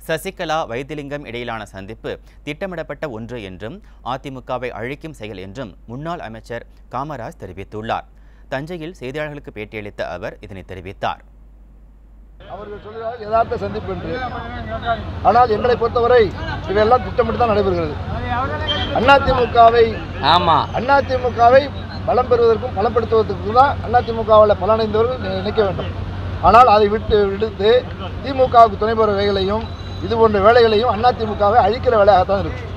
சசிகலா வைத்திலிங்கம் இடையிலான சந்திப்பு திட்டமிடப்பட்ட ஒன்று என்றும் அதிமுகவை அழிக்கும் செயல் என்றும் முன்னாள் அமைச்சர் காமராஜ் தெரிவித்துள்ளார் தஞ்சையில் செய்தியாளர்களுக்கு பேட்டியளித்த அவர் இதனை தெரிவித்தார் அவர்கள் சொல்கிறார் யதார்த்த சந்திப்பு என்று ஆனால் எங்களை பொறுத்தவரை இவையெல்லாம் திட்டமிட்டு தான் நடைபெறுகிறது அதிமுகவை ஆமா அதிமுகவை பலம் பெறுவதற்கும் பலப்படுத்துவதற்கும் தான் அதிமுகவில் பலனடைந்தவர்கள் நி- நினைக்க வேண்டும் ஆனால் அதை விட்டு விடுத்து திமுகவுக்கு துணை போகிற வேலைகளையும் இது போன்ற வேலைகளையும் அதிமுகவை அழிக்கிற வேலையாகத்தான் இருக்கும்